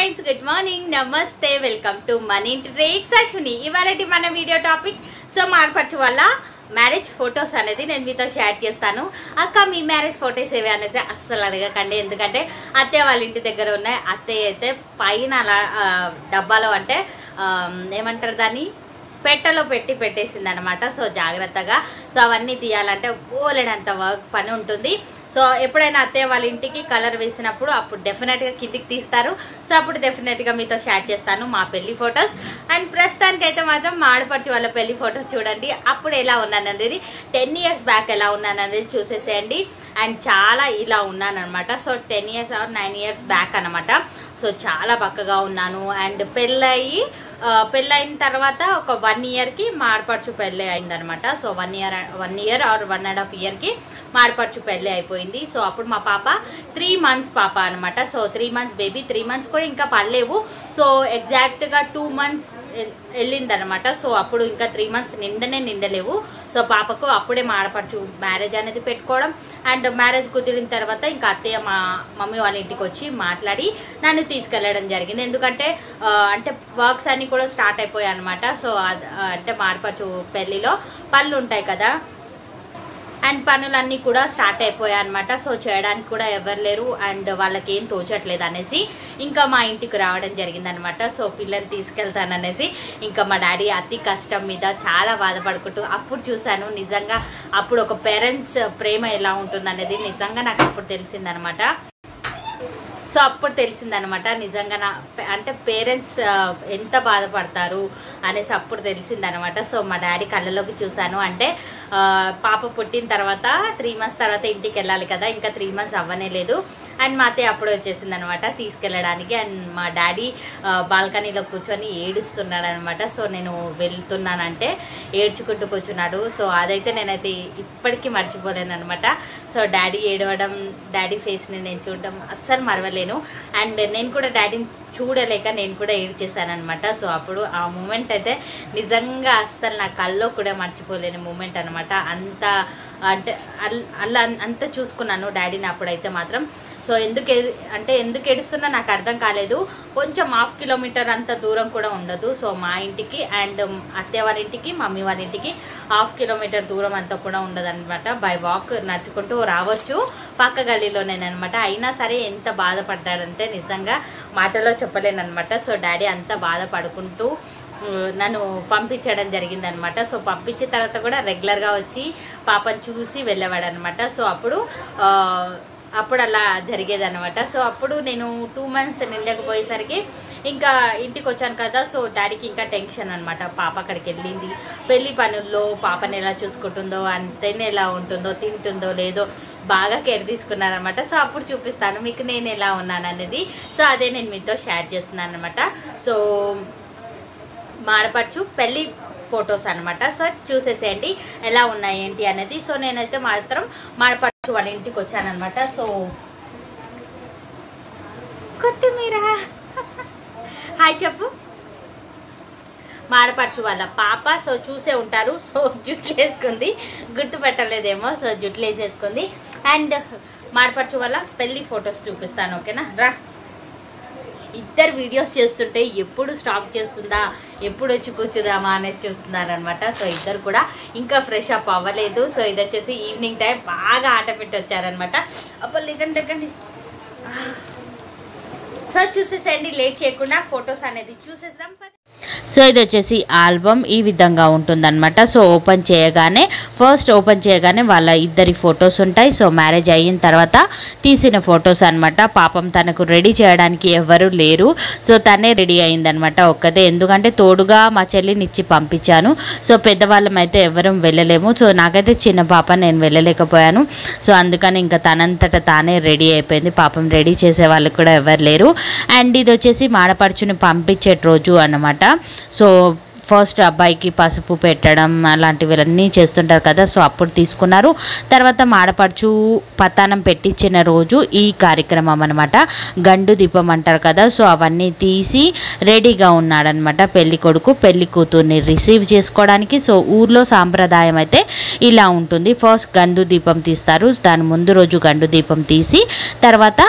Friends good morning నమస్తే welcome to మన ఇంటి ట్రేక్స్ అశ్విని ఇవాళ మన వీడియో టాపిక్ సో మార్పచ్చు వల్ల మ్యారేజ్ ఫొటోస్ అనేది నేను మీతో షేర్ చేస్తాను అక్క మీ మ్యారేజ్ ఫొటోస్ ఏవి అనేది అస్సలు అడగకండి ఎందుకంటే అత్తయ్య వాళ్ళ ఇంటి దగ్గర ఉన్నాయి అత్తయ్య అయితే పైన అలా ఆ, డబ్బాలో అంటే ఆ, ఏమంటారు దాన్ని పెట్టెలో పెట్టి పెట్టేసింది అనమాట సో జాగ్రత్తగా సో అవన్నీ తీయాలంటే ఓలేనంత వర్క్ పని ఉంటుంది సో ఎప్పుడైనా అత్తయ్య వాళ్ళ ఇంటికి కలర్ వేసినప్పుడు అప్పుడు డెఫినెట్గా కిందికి తీస్తారు సో అప్పుడు డెఫినెట్గా మీతో షేర్ చేస్తాను మా పెళ్లి ఫొటోస్ అండ్ ప్రస్తుతానికి అయితే మాత్రం మా ఆడపడుచు వాళ్ళ పెళ్లి ఫొటోస్ చూడండి అప్పుడు ఎలా ఉన్నాను అనేది టెన్ ఇయర్స్ బ్యాక్ ఎలా ఉన్నాను అనేది చూసేసేయండి అండ్ చాలా ఇలా ఉన్నాను అనమాట so ten years or nine years back అనమాట సో చాలా బక్కగా ఉన్నాను అండ్ పెళ్ళయి ఆ, పెళ్ళయిన తర్వాత ఒక వన్ ఇయర్కి మార్పడుచు పెళ్ళి అయిందనమాట so one year one year or one and half ఇయర్కి మార్పడుచు పెళ్ళి అయిపోయింది సో అప్పుడు మా పాప త్రీ మంత్స్ పాప అనమాట so three months baby three months కూడా ఇంకా పడలేవు సో ఎగ్జాక్ట్గా టూ మంత్స్ వెళ్ళిందనమాట సో అప్పుడు ఇంకా త్రీ మంత్స్ నిండనే నిండలేవు సో పాపకు అప్పుడే మాడపడుచు మ్యారేజ్ అనేది పెట్టుకోవడం అండ్ మ్యారేజ్ కుదిరిన తర్వాత ఇంకా అత్తయ్య మా మమ్మీ వాళ్ళ ఇంటికి వచ్చి మాట్లాడి నన్ను తీసుకెళ్ళడం జరిగింది ఎందుకంటే ఆ, అంటే వర్క్స్ అన్నీ కూడా స్టార్ట్ అయిపోయాయి అనమాట సో అద్- ఆ, అంటే మార్పచ్చు పెళ్ళిలో పళ్ళు ఉంటాయి కదా అండ్ పనులన్నీ కూడా స్టార్ట్ అయిపోయాయి అనమాట సో చేయడానికి కూడా ఎవరు లేరు అండ్ వాళ్ళకి ఏం తోచట్లేదు అనేసి ఇంకా మా ఇంటికి రావడం జరిగిందనమాట సో పిల్లల్ని తీసుకెళ్తాననేసి ఇంకా మా డాడీ అతి కష్టం మీద చాలా బాధపడుకుంటూ అప్పుడు చూశాను నిజంగా అప్పుడు ఒక పేరెంట్స్ ప్రేమ ఎలా ఉంటుందనేది నిజంగా నాకు అప్పుడు తెలిసిందనమాట సో అప్పుడు తెలిసిందనమాట నిజంగా నా అంటే పేరెంట్స్ ఎంత బాధపడతారు అనేసి అప్పుడు తెలిసిందనమాట సో మా డాడీ కళ్ళలోకి చూశాను అంటే ఆ, పాప పుట్టిన తర్వాత త్రీ మంత్స్ తర్వాత ఇంటికి వెళ్ళాలి కదా ఇంకా త్రీ మంత్స్ అవ్వనే లేదు అండ్ మా అత్తయ్య అప్పుడు వచ్చేసింది అనమాట తీసుకెళ్ళడానికి అండ్ మా డాడీ బాల్కనీలో కూర్చొని ఏడుస్తున్నాడు అనమాట సో నేను వెళ్తున్నానంటే ఏడ్చుకుంటూ కూర్చున్నాడు సో అదైతే నేనైతే ఇప్పటికీ మర్చిపోలేను అనమాట సో డాడీ ఏడవడం డాడీ ఫేస్ని నేను చూడడం అస్సలు మరవలేను అండ్ నేను కూడా డాడీని చూడలేక నేను కూడా ఏడ్చేసాను అనమాట సో అప్పుడు ఆ మూమెంట్ అయితే నిజంగా అస్సలు నా కల్లో కూడా మర్చిపోలేని మూమెంట్ అనమాట అంత అంటే అల్- అలా అంత చూసుకున్నాను డాడీని అప్పుడైతే మాత్రం సో ఎందుకు ఏ- అంటే ఎందుకు ఏడుస్తున్నా నాకు అర్థం కాలేదు కొంచెం హాఫ్ కిలోమీటర్ అంత దూరం కూడా ఉండదు సో మా ఇంటికి అండ్ అత్తయ్య వాళ్ళ ఇంటికి మమ్మీ వాళ్ళ ఇంటికి హాఫ్ కిలోమీటర్ దూరం అంతా కూడా ఉండదన్నమాట బై వాక్ నడుచుకుంటూ రావచ్చు పక్క గల్లీలోనేనమాట అయినా సరే ఎంత బాధపడ్డాడంటే నిజంగా మాటలో చెప్పలేనమాట సో డాడీ అంత బాధపడుకుంటూ ఉమ్, నన్ను పంపించడం జరిగిందనమాట సో పంపించిన తర్వాత కూడా రెగ్యులర్గా వచ్చి పాపను చూసి వెళ్ళేవాడు అనమాట సో అప్పుడు ఆ, అప్పుడు అలా జరిగేదన్నమాట సో అప్పుడు నేను టూ మంత్స్ నిండకపోయేసరికి ఇంకా ఇంటికి వచ్చాను కదా సో డాడీకి ఇంకా టెన్షన్ అనమాట పాప అక్కడికి వెళ్ళింది పెళ్లి పనుల్లో పాపని ఎలా చూసుకుంటుందో అంతేనే ఎలా ఉంటుందో తింటుందో లేదో బాగా కేర్ తీసుకున్నారనమాట సో అప్పుడు చూపిస్తాను మీకు నేను ఎలా ఉన్నాను అనేది సో అదే నేను మీతో షేర్ చేస్తున్నాను అనమాట సో మాడపరచు పెళ్ళి ఫొటోస్ అనమాట సో చూసేసేయండి ఎలా ఉన్నాయి ఏంటి అనేది సో నేనైతే మాత్రం మాడపరచు వాళ్ళ ఇంటికి వచ్చానమాట సో కొత్తిమీర హాయ్ చెప్పు మాడపరచు వాళ్ళ పాప సో చూసే ఉంటారు సో జుట్లు వేసుకుంది గుర్తుపెట్టలేదేమో సో జుట్లు వేసేసుకుంది అండ్ మాడపరచు వాళ్ళ పెళ్ళి ఫొటోస్ చూపిస్తాను ఓకేనా రా ఇద్దరు వీడియోస్ చేస్తుంటే ఎప్పుడు స్టాప్ చేస్తుందా ఎప్పుడు వచ్చి కూర్చుదామా అనేసి చూస్తున్నారు అనమాట సో ఇద్దరు కూడా ఇంకా ఫ్రెష్ అప్ అవ్వలేదు సో ఇది వచ్చేసి ఈవినింగ్ టైం బాగా ఆట పెట్టి వచ్చారనమాట అప్పుడు లేకండి లేకండి సో చూసేసేయండి లేట్ చేయకుండా ఫొటోస్ అనేది చూసేద్దాం పద. సో ఇది వచ్చేసి ఆల్బమ్ ఈ విధంగా ఉంటుందన్నమాట సో ఓపెన్ చేయగానే ఫస్ట్ ఓపెన్ చేయగానే వాళ్ళ ఇద్దరి ఫొటోస్ ఉంటాయి సో మ్యారేజ్ అయిన తర్వాత తీసిన ఫొటోస్ అన్నమాట పాపం తనకు రెడీ చేయడానికి ఎవరు లేరు సో తనే రెడీ అయిందనమాట ఒక్కతే ఎందుకంటే తోడుగా మా చెల్లిని ఇచ్చి పంపించాను సో పెద్దవాళ్ళం అయితే ఎవరం వెళ్ళలేము సో నాకైతే చిన్న పాప నేను వెళ్ళలేకపోయాను సో అందుకని ఇంకా తనంతట తానే రెడీ అయిపోయింది పాపం రెడీ చేసే వాళ్ళు కూడా ఎవరు లేరు అండ్ ఇది వచ్చేసి మాడపడుచుని పంపించే రోజు అన్నమాట సో ఫస్ట్ అబ్బాయికి పసుపు పెట్టడం అలాంటివన్నీ చేస్తుంటారు కదా సో అప్పుడు తీసుకున్నారు తర్వాత మాడపడుచు పతానం పెట్టించిన రోజు ఈ కార్యక్రమం అనమాట గండు దీపం అంటారు కదా సో అవన్నీ తీసి రెడీగా ఉన్నాడనమాట పెళ్లి కొడుకు పెళ్లి కూతుర్ని రిసీవ్ చేసుకోవడానికి సో ఊర్లో సాంప్రదాయం అయితే ఇలా ఉంటుంది ఫస్ట్ గండు దీపం తీస్తారు దాని ముందు రోజు గండు దీపం తీసి తర్వాత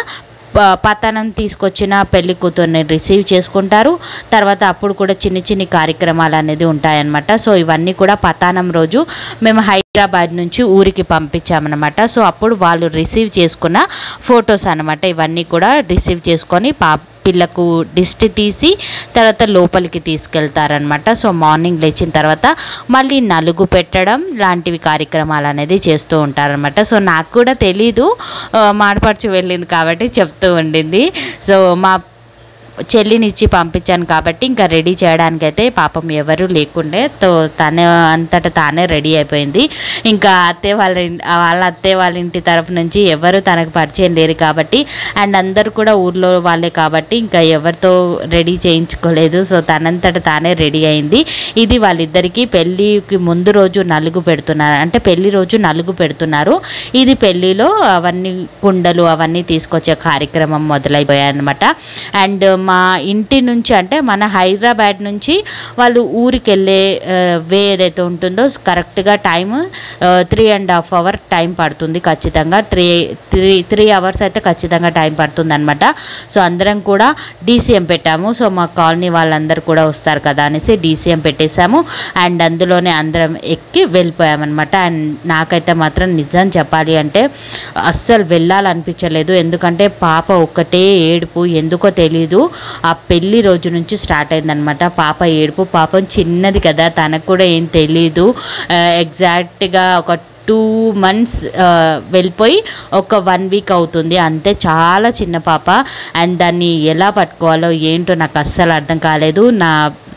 ప- పతనం తీసుకొచ్చిన పెళ్లి కూతుర్ని రిసీవ్ చేసుకుంటారు తర్వాత అప్పుడు కూడా చిన్న చిన్ని కార్యక్రమాలు అనేది ఉంటాయన్నమాట సో ఇవన్నీ కూడా పతానం రోజు మేము హైదరాబాద్ నుంచి ఊరికి పంపించామన్నమాట సో అప్పుడు వాళ్ళు రిసీవ్ చేసుకున్న ఫొటోస్ అన్నమాట ఇవన్నీ కూడా రిసీవ్ చేసుకొని పా పిల్లకు దిష్టి తీసి తర్వాత లోపలికి తీసుకెళ్తారనమాట సో మార్నింగ్ లేచిన తర్వాత మళ్ళీ నలుగు పెట్టడం లాంటివి కార్యక్రమాలు అనేది చేస్తూ ఉంటారనమాట సో నాకు కూడా తెలీదు ఆ, మాడపడుచు వెళ్ళింది కాబట్టి చెప్తూ ఉండింది సో మా చెల్లిని ఇచ్చి పంపించాను కాబట్టి ఇంకా రెడీ చేయడానికి అయితే పాపం ఎవరు లేకుండే తో తనే అంతట తానే రెడీ అయిపోయింది ఇంకా అత్తే వాళ్ళ ఇన్- వాళ్ళ అత్తే వాళ్ళ ఇంటి తరపు నుంచి ఎవరు తనకు పరిచయం లేరు కాబట్టి అండ్ అందరు కూడా ఊర్లో వాళ్ళే కాబట్టి ఇంకా ఎవరితో రెడీ చేయించుకోలేదు సో తనంతట తానే రెడీ అయింది ఇది వాళ్ళిద్దరికీ పెళ్ళికి ముందు రోజు నలుగు పెడుతున్నారు అంటే పెళ్లి రోజు నలుగు పెడుతున్నారు ఇది పెళ్లిలో అవన్నీ కుండలు అవన్నీ తీసుకొచ్చే కార్యక్రమం మొదలైపోయాయి అనమాట అండ్ మా ఇంటి నుంచి అంటే మన హైదరాబాద్ నుంచి వాళ్ళు ఊరికి వెళ్ళే వే ఏదైతే ఉంటుందో కరెక్ట్గా time three and half hour time పడుతుంది ఖచ్చితంగా త్రీ త్రీ త్రీ అవర్స్ అయితే ఖచ్చితంగా టైం పడుతుంది అనమాట సో అందరం కూడా డీసీఎం పెట్టాము సో మా కాలనీ వాళ్ళందరూ కూడా వస్తారు కదా అనేసి డీసీఎం పెట్టేశాము అండ్ అందులోనే అందరం ఎక్కి వెళ్ళిపోయామన్నమాట అండ్ నాకైతే మాత్రం నిజం చెప్పాలి అంటే అస్సలు వెళ్ళాలనిపించలేదు ఎందుకంటే పాప ఒక్కటే ఏడుపు ఎందుకో తెలీదు ఆ పెళ్లి రోజు నుంచి స్టార్ట్ అయిందనమాట పాప ఏడుపు పాపం చిన్నది కదా తనకు కూడా ఏం తెలీదు ఎగ్జాక్ట్గా ఒక టూ మంత్స్ వెళ్ళిపోయి ఒక వన్ వీక్ అవుతుంది అంతే చాలా చిన్న పాప అండ్ దాన్ని ఎలా పట్టుకోవాలో ఏంటో నాకు అస్సలు అర్థం కాలేదు నా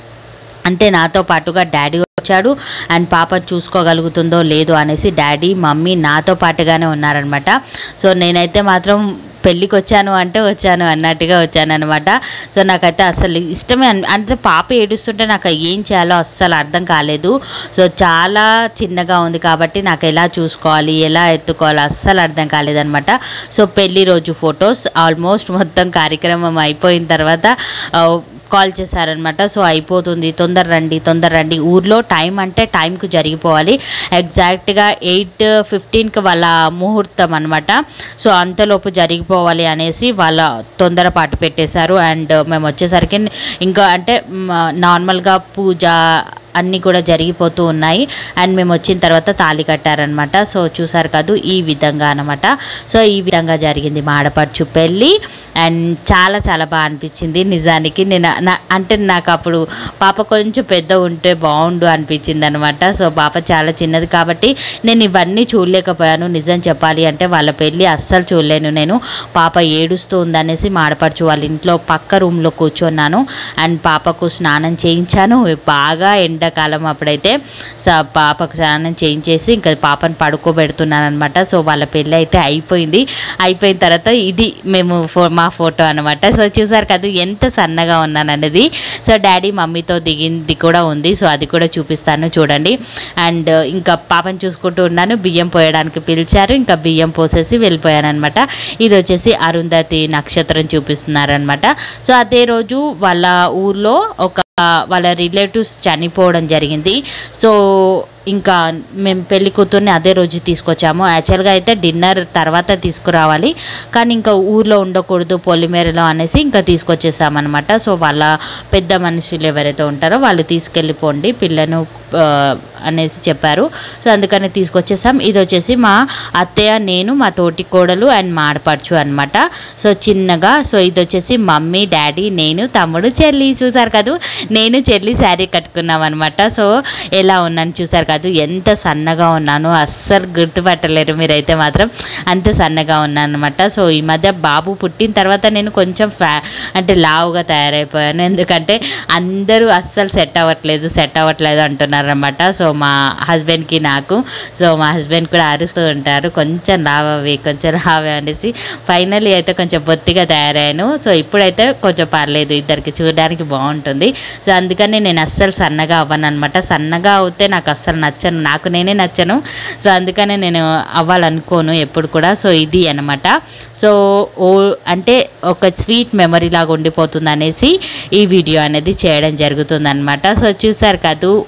అంటే నాతో పాటుగా డాడీ వచ్చాడు అండ్ పాప చూసుకోగలుగుతుందో లేదో అనేసి డాడీ మమ్మీ నాతో పాటుగానే ఉన్నారనమాట సో నేనైతే మాత్రం పెళ్ళికి వచ్చాను అంటే వచ్చాను అన్నట్టుగా వచ్చాను అనమాట సో నాకైతే అసలు ఇష్టమే అన్- అంటే పాప ఏడుస్తుంటే నాకు ఏం చేయాలో అస్సలు అర్థం కాలేదు సో చాలా చిన్నగా ఉంది కాబట్టి నాకు ఎలా చూసుకోవాలి ఎలా ఎత్తుకోవాలి అస్సలు అర్థం కాలేదనమాట సో పెళ్లి రోజు ఫొటోస్ ఆల్మోస్ట్ మొత్తం కార్యక్రమం అయిపోయిన తర్వాత ఆ, కాల్ చేశారనమాట సో అయిపోతుంది తొందర రండి తొందర రండి ఊర్లో టైం అంటే టైంకు జరిగిపోవాలి ఎగ్జాక్ట్గా ఎయిట్ ఫిఫ్టీన్కి వాళ్ళ ముహూర్తం అనమాట సో అంతలోపు జరిగిపోవాలి అనేసి వాళ్ళ తొందరపాటు పెట్టేశారు అండ్ మేము వచ్చేసరికి ఇంకా అంటే నార్మల్గా పూజ అన్నీ కూడా జరిగిపోతూ ఉన్నాయి అండ్ మేము వచ్చిన తర్వాత తాళి కట్టారనమాట సో చూసారు కాదు ఈ విధంగా అనమాట సో ఈ విధంగా జరిగింది మా ఆడపడుచు పెళ్ళి అండ్ చాలా చాలా బాగా అనిపించింది నిజానికి నేను నా అంటే నాకు అప్పుడు పాప కొంచెం పెద్ద ఉంటే బాగుండు అనిపించింది అనమాట సో పాప చాలా చిన్నది కాబట్టి నేను ఇవన్నీ చూడలేకపోయాను నిజం చెప్పాలి అంటే వాళ్ళ పెళ్ళి అస్సలు చూడలేను నేను పాప ఏడుస్తూ ఉందనేసి మా ఆడపడుచు వాళ్ళ ఇంట్లో పక్క రూమ్లో కూర్చున్నాను అండ్ పాపకు స్నానం చేయించాను బాగా ఎండాకాలం అప్పుడైతే సో పాపకు స్నానం చేయించేసి ఇంకా పాపను పడుకోబెడుతున్నాను అనమాట సో వాళ్ళ పెళ్ళి అయితే అయిపోయింది అయిపోయిన తర్వాత ఇది మేము ఫో మా ఫోటో అనమాట సో చూసారు కదా ఎంత సన్నగా ఉన్నాను అనేది సో డాడీ మమ్మీతో దిగింది కూడా ఉంది సో అది కూడా చూపిస్తాను చూడండి అండ్ ఇంకా పాపను చూసుకుంటూ ఉన్నాను బియ్యం పోయడానికి పిలిచారు ఇంకా బియ్యం పోసేసి వెళ్ళిపోయాను అనమాట ఇది వచ్చేసి అరుంధతి నక్షత్రం చూపిస్తున్నారనమాట సో అదే రోజు వాళ్ళ ఊర్లో ఒక వాళ్ళ రిలేటివ్స్ చనిపోవడం జరిగింది సో ఇంకా మేము పెళ్లి కూతుర్ని అదే రోజు తీసుకొచ్చాము యాక్చువల్గా అయితే డిన్నర్ తర్వాత తీసుకురావాలి కానీ ఇంకా ఊర్లో ఉండకూడదు పొలిమేరలో అనేసి ఇంకా తీసుకొచ్చేసామన్నమాట సో వాళ్ళ పెద్ద మనుషులు ఎవరైతే ఉంటారో వాళ్ళు తీసుకెళ్ళిపోండి పిల్లను ఆ, అనేసి చెప్పారు సో అందుకని తీసుకొచ్చేసాం ఇది వచ్చేసి మా అత్తయ్య నేను మా తోటి కోడలు అండ్ మాడపడుచు అనమాట సో చిన్నగా సో ఇది వచ్చేసి మమ్మీ డాడీ నేను తమ్ముడు చెల్లి చూసారు కదా నేను చెల్లి శారీ కట్టుకున్నాం అనమాట సో ఎలా ఉన్నాను చూసారు కాదు ఎంత సన్నగా ఉన్నాను అస్సలు గుర్తుపట్టలేరు మీరైతే మాత్రం అంత సన్నగా ఉన్నాను అనమాట సో ఈ మధ్య బాబు పుట్టిన తర్వాత నేను కొంచెం ఫ్యా అంటే లావుగా తయారైపోయాను ఎందుకంటే అందరూ అస్సలు సెట్ అవ్వట్లేదు సెట్ అవ్వట్లేదు అంటున్నారన్నమాట సో మా హస్బెండ్కి నాకు సో మా హస్బెండ్ కూడా అరుస్తూ ఉంటారు కొంచెం లావవి కొంచెం లావే అనేసి ఫైనల్లీ అయితే కొంచెం బొత్తిగా తయారయ్యాను సో ఇప్పుడైతే కొంచెం పర్లేదు ఇద్దరికి చూడడానికి బాగుంటుంది సో అందుకని నేను అస్సలు సన్నగా అవ్వను అనమాట సన్నగా అవుతే నాకు అస్సలు నచ్చను నాకు నేనే నచ్చను సో అందుకనే నేను అవ్వాలనుకోను ఎప్పుడు కూడా సో ఇది అనమాట సో ఓ అంటే ఒక స్వీట్ మెమరీ లాగా ఉండిపోతుంది అనేసి ఈ వీడియో అనేది చేయడం జరుగుతుంది అనమాట సో చూసారు కాదు ఓల్డ్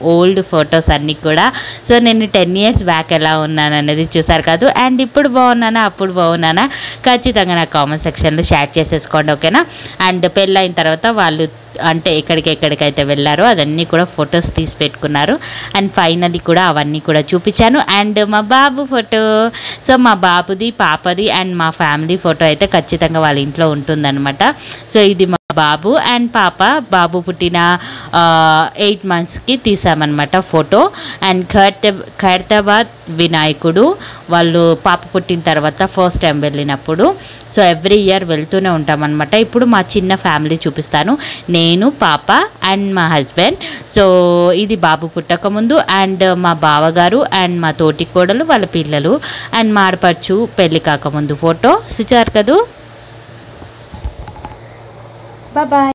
ఫొటోస్ అన్నీ కూడా సో నేను టెన్ ఇయర్స్ బ్యాక్ ఎలా ఉన్నాను అనేది చూసారు కాదు అండ్ ఇప్పుడు బాగున్నానా అప్పుడు బాగున్నానా ఖచ్చితంగా నా కామెంట్ సెక్షన్లో షేర్ చేసేసుకోండి ఓకేనా అండ్ పెళ్ళైన తర్వాత వాళ్ళు అంటే ఎక్కడికి ఎక్కడికైతే వెళ్ళారో అదన్నీ కూడా ఫొటోస్ తీసి పెట్టుకున్నారు అండ్ ఫైనల్లీ కూడా అవన్నీ కూడా చూపించాను అండ్ మా బాబు ఫోటో సో మా బాబుది పాపది అండ్ మా ఫ్యామిలీ ఫోటో అయితే ఖచ్చితంగా వాళ్ళ ఇంట్లో ఉంటుందన్నమాట సో ఇది మా బాబు అండ్ పాప బాబు పుట్టిన ఎయిట్ మంత్స్కి తీసామన్నమాట ఫోటో అండ్ ఖైరత ఖైరతాబాద్ వినాయకుడు వాళ్ళు పాప పుట్టిన తర్వాత ఫస్ట్ టైం వెళ్ళినప్పుడు సో ఎవ్రీ ఇయర్ వెళ్తూనే ఉంటామన్నమాట ఇప్పుడు మా చిన్న ఫ్యామిలీ చూపిస్తాను నేను పాప అండ్ మా హస్బెండ్ సో ఇది బాబు పుట్టక ముందు అండ్ మా బావగారు అండ్ మా తోటి కోడలు వాళ్ళ పిల్లలు అండ్ మాడపడుచు పెళ్ళి కాకముందు ఫోటో చూచారు కదూ బాయ్